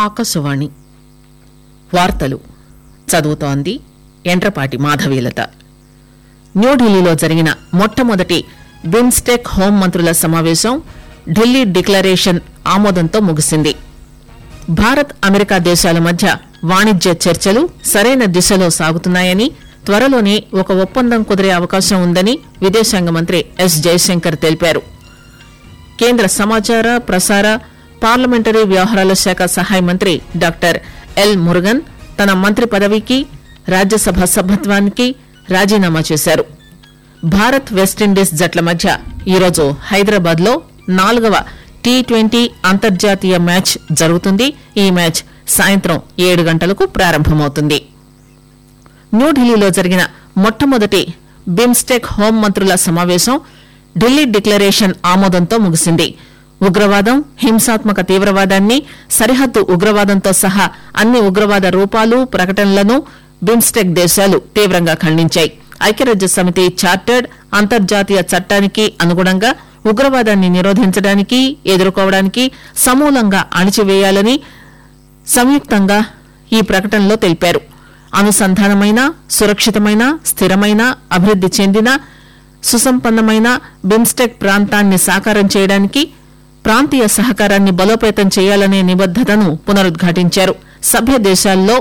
ఆకాశవాణి వార్తలు చదువుతోంది ఎండ్రపాటి మాధవీలత న్యూఢిల్లీలో జరిగిన మొట్టమొదటి బిమ్స్టెక్ హోం మంత్రుల సమావేశం ఢిల్లీ డిక్లరేషన్ ఆమోదంతో ముగిసింది భారత్ అమెరికా దేశాల మధ్య వాణిజ్య చర్చలు సరైన దిశలో సాగుతున్నాయని త్వరలోనే ఒక ఒప్పందం కుదిరే అవకాశం ఉందని విదేశాంగ మంత్రి ఎస్ జయశంకర్ తెలిపారు కేంద్ర సమాచార ప్రసార పార్లమెంటరీ వ్యవహారాల శాఖ సహాయ మంత్రి డాక్టర్ ఎల్ మురుగన్ తన మంత్రి పదవికి రాజ్యసభ సభ్యత్వానికి రాజీనామా చేశారు భారత్ వెస్టిండీస్ జట్ల మధ్య ఈరోజు హైదరాబాద్ లో నాలుగవ టీ ట్వంటీ అంతర్జాతీయ మ్యాచ్ జరుగుతుంది ఈ మ్యాచ్ సాయంత్రం ఏడు గంటలకు ప్రారంభమవుతుంది న్యూఢిల్లీలో జరిగిన మొట్టమొదటి బిమ్స్టెక్ హోం మంత్రుల సమావేశం ఢిల్లీ డిక్లరేషన్ ఆమోదంతో ముగిసింది ఉగ్రవాదం హింసాత్మక తీవ్రవాదాన్ని సరిహద్దు ఉగ్రవాదంతో సహా అన్ని ఉగ్రవాద రూపాలు ప్రకటనలను బిమ్స్టెక్ దేశాలు తీవ్రంగా ఖండించాయి ఐక్యరాజ్య సమితి చార్టర్డ్ అంతర్జాతీయ చట్టానికి అనుగుణంగా ఉగ్రవాదాన్ని నిరోధించడానికి ఎదుర్కోవడానికి సమూలంగా అణిచివేయాలని సంయుక్తంగా ఈ ప్రకటనలో తెలిపారు అనుసంధానమైన సురక్షితమైన స్థిరమైన అభివృద్ది చెందిన సుసంపన్నమైన బిమ్స్టెక్ ప్రాంతాన్ని సాకారం చేయడానికి ప్రాంతీయ సహకారాన్ని బలోపేతం చేయాలనే నిబద్దతను పునరుద్ఘాటించారు సభ్య దేశాల్లో